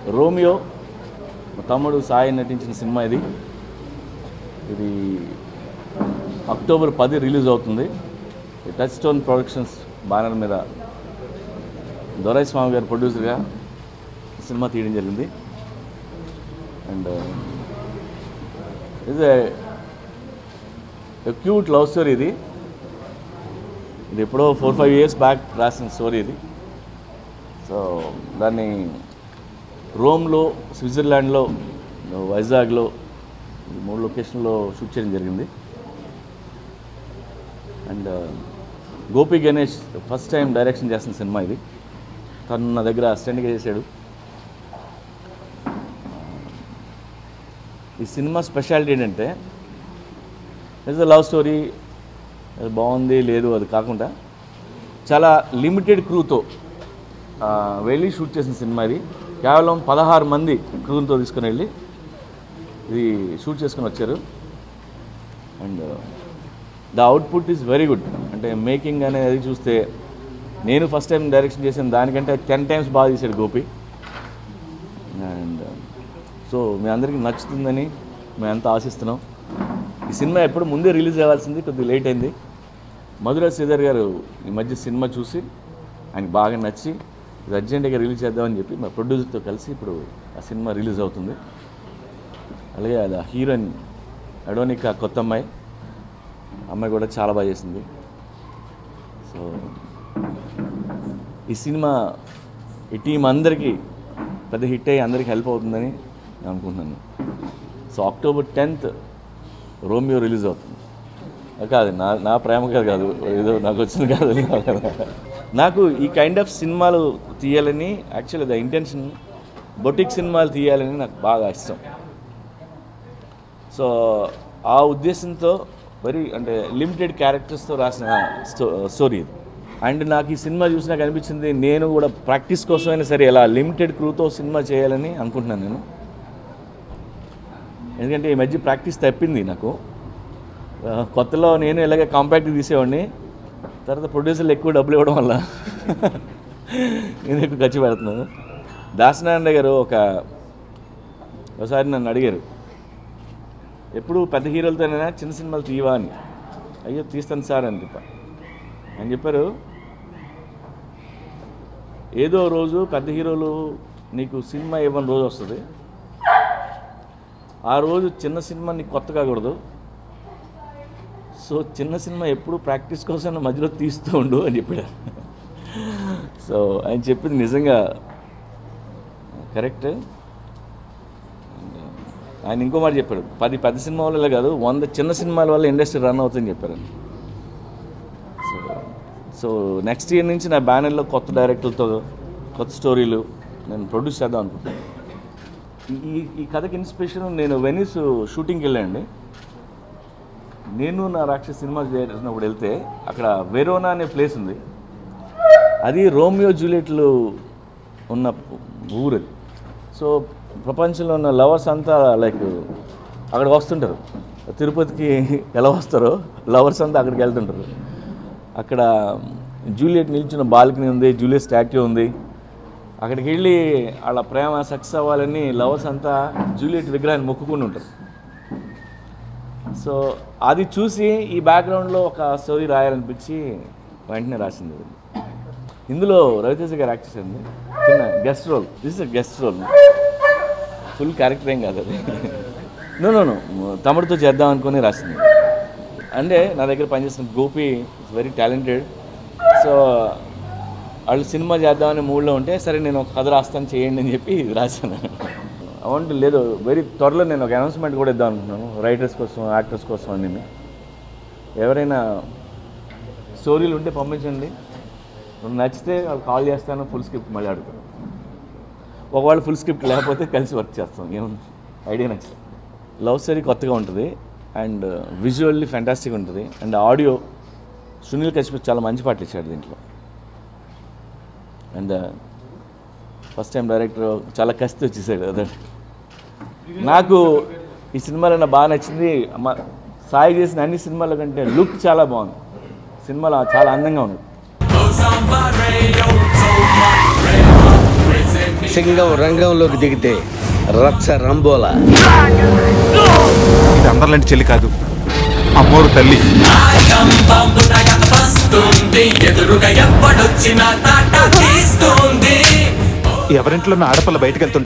Romeo మా తమ్ముడు సాయి నటించిన సినిమా ఇది ఇది అక్టోబర్ పది రిలీజ్ అవుతుంది ఈ టచ్ స్టోన్ ప్రొడక్షన్స్ బ్యానర్ మీద దొరై స్వామి గారు ప్రొడ్యూసర్గా సినిమా తీయడం జరిగింది అండ్ ఇది క్యూట్ లవ్ స్టోరీ ఇది ఇది ఎప్పుడో ఫోర్ ఫైవ్ ఇయర్స్ బ్యాక్ రాసిన స్టోరీ ఇది సో దాన్ని రోమ్లో స్విట్జర్లాండ్లో వైజాగ్లో ఈ మూడు లొకేషన్లో షూట్ చేయడం జరిగింది and Gopi Ganesh first time direction చేస్తున్న సినిమా ఇది తను నా దగ్గర అసిస్టెంట్గా చేశాడు ఈ సినిమా స్పెషాలిటీ ఏంటంటే ఇట్స్ లవ్ స్టోరీ అది బాగుంది లేదు అది కాకుండా చాలా లిమిటెడ్ క్రూతో వెళ్ళి షూట్ చేసిన సినిమా ఇది కేవలం పదహారు మంది క్రూతో తీసుకుని వెళ్ళి ఇది షూట్ చేసుకొని వచ్చారు and the output is very good అంటే మేకింగ్ అనేది చూస్తే నేను ఫస్ట్ టైం డైరెక్షన్ చేసిన దానికంటే టెన్ టైమ్స్ బాగా తీశాడు గోపి అండ్ సో మీ అందరికీ నచ్చుతుందని మేము ఎంత ఆశిస్తున్నాం ఈ సినిమా ఎప్పుడు ముందే రిలీజ్ అవ్వాల్సింది కొద్దిగా లేట్ అయింది మధుర శ్రీధర్ గారు ఈ మధ్య సినిమా చూసి ఆయనకి బాగా నచ్చి ఇది అర్జెంటుగా రిలీజ్ చేద్దామని చెప్పి మా ప్రొడ్యూసర్తో కలిసి ఇప్పుడు ఆ సినిమా రిలీజ్ అవుతుంది అలాగే అది హీరోయిన్ అడోనికా కొత్త అమ్మాయి అమ్మాయి కూడా చాలా బాగా చేసింది సో ఈ సినిమా ఈ టీం అందరికీ పెద్ద హిట్ అయ్యి అందరికీ హెల్ప్ అవుతుందని నేను అనుకుంటున్నాను so October tenth Romeo release అవుతుంది అది కాదు నా నా ప్రేమ కాదు కాదు ఏదో నాకు వచ్చింది కాదు అది కాదు. నాకు ఈ కైండ్ ఆఫ్ సినిమాలు తీయాలని యాక్చువల్లీ ద ఇంటెన్షన్ బొటిక్ సినిమాలు తీయాలని నాకు బాగా ఇష్టం సో ఆ ఉద్దేశంతో వెరీ అంటే లిమిటెడ్ క్యారెక్టర్స్తో రాసిన స్టో స్టోరీ ఇది అండ్ నాకు ఈ సినిమా చూసి నాకు అనిపించింది నేను కూడా ప్రాక్టీస్ కోసమైనా సరే ఇలా లిమిటెడ్ క్రూతో సినిమా చేయాలని అనుకుంటున్నాను నేను ఎందుకంటే ఈ మధ్య ప్రాక్టీస్ తప్పింది నాకు ఆ, కొత్తలో నేను ఇలాగే కాంపాక్ట్ తీసేవాడిని తర్వాత ప్రొడ్యూసర్లు ఎక్కువ డబ్బులు ఇవ్వడం వల్ల నేను ఎక్కువ ఖర్చు పెడుతున్నాను దాసనారాయణ గారు ఒక ఒకసారి నన్ను అడిగారు ఎప్పుడు పెద్ద హీరోలతోనైనా చిన్న సినిమాలు తీయవా అని అయ్యో తీస్తాను సార్ అని చెప్పా అని చెప్పారు ఏదో రోజు పెద్ద హీరోలు నీకు సినిమా ఇవ్వని రోజు వస్తుంది ఆ రోజు చిన్న సినిమా నీకు కొత్త కాకూడదు సో చిన్న సినిమా ఎప్పుడు ప్రాక్టీస్ కోసం మధ్యలో తీస్తూ ఉండు అని చెప్పాడు సో ఆయన చెప్పింది నిజంగా కరెక్ట్ ఆయన ఇంకో మాట చెప్పాడు పది పెద్ద సినిమా వల్ల కాదు వంద చిన్న సినిమాల వల్ల ఇండస్ట్రీ రన్ అవుతుందని చెప్పారు సో సో నెక్స్ట్ ఇయర్ నుంచి నా బ్యానర్లో కొత్త డైరెక్టర్లతో కొత్త స్టోరీలు నేను ప్రొడ్యూస్ చేద్దాం అనుకుంటున్నాను ఈ ఈ కథకి ఇన్స్పిరేషన్ నేను వెనిస్ షూటింగ్కి వెళ్ళానండి నేను నా రాక్షస్ సినిమా చేసినప్పుడు వెళ్తే అక్కడ వెరోనా అనే ప్లేస్ ఉంది అది రోమియో జూలియట్లు ఉన్న ఊరు అది సో ప్రపంచంలో ఉన్న లవర్స్ అంతా లైక్ అక్కడికి వస్తుంటారు తిరుపతికి ఎలా వస్తారో లవర్స్ అంతా అక్కడికి వెళ్తుంటారు అక్కడ జూలియట్ నిల్చున్న బాల్కనీ ఉంది జూలియట్ స్టాట్యూ ఉంది అక్కడికి వెళ్ళి వాళ్ళ ప్రేమ సక్సెస్ అవ్వాలని లవర్స్ అంతా జూలియట్ విగ్రహాన్ని మొక్కుకుని ఉంటారు సో అది చూసి ఈ బ్యాక్గ్రౌండ్లో ఒక స్టోరీ రాయాలనిపించి వెంటనే రాసింది అది. ఇందులో రవితేజ గారు యాక్ట్ చేసింది చిన్న guest role this is guest role full character ఏం కాదు అది నో నో నో తమ్ముడితో చేద్దాం అనుకుని రాసింది అంటే నా దగ్గర పనిచేసిన Gopi is very talented so వాళ్ళు సినిమా చేద్దామనే మూడ్లో ఉంటే సరే నేను ఒక కథ రాస్తాను చేయండి అని చెప్పి రాశాను అవంటే లేదు వెరీ త్వరలో నేను ఒక అనౌన్స్మెంట్ కూడా ఇద్దాం అనుకుంటున్నాను రైటర్స్ కోసం యాక్టర్స్ కోసం అని నేను ఎవరైనా స్టోరీలు ఉంటే పంపించండి నచ్చితే వాళ్ళు కాల్ చేస్తాను ఫుల్ స్క్రిప్ట్ మళ్ళీ అడుగుతాను ఒకవేళ ఫుల్ స్క్రిప్ట్ లేకపోతే కలిసి వర్క్ చేస్తాం ఏముంది ఐడియా నచ్చింది లవ్ స్టోరీ కొత్తగా ఉంటుంది అండ్ విజువల్లీ ఫ్యాంటాస్టిక్ ఉంటుంది అండ్ ఆడియో సునీల్ కశ్యప్ చాలా మంచి పాటలు ఇచ్చాడు దీంట్లో అండ్ ఫస్ట్ టైం డైరెక్టర్ చాలా కసి వచ్చేసాడు అదే నాకు ఈ సినిమాలో నాకు బాగా నచ్చింది మ- సాయి చేసిన అన్ని సినిమాల కంటే లుక్ చాలా బాగుంది సినిమాలో చాలా అందంగా ఉంది Goes on my radio, so much radio. Praising me Singam రంగంలోకి దిగితే రచ్చ రంబోలా ఇది అందరిలాంటి చెల్లి కాదు అమ్మోరు తల్లి ఎదురుగా ఎవ్వడొచ్చినా తాట తీస్తుంది ఎవరింట్లో ఆడపిల్ల బయటకు వెళ్తుంటే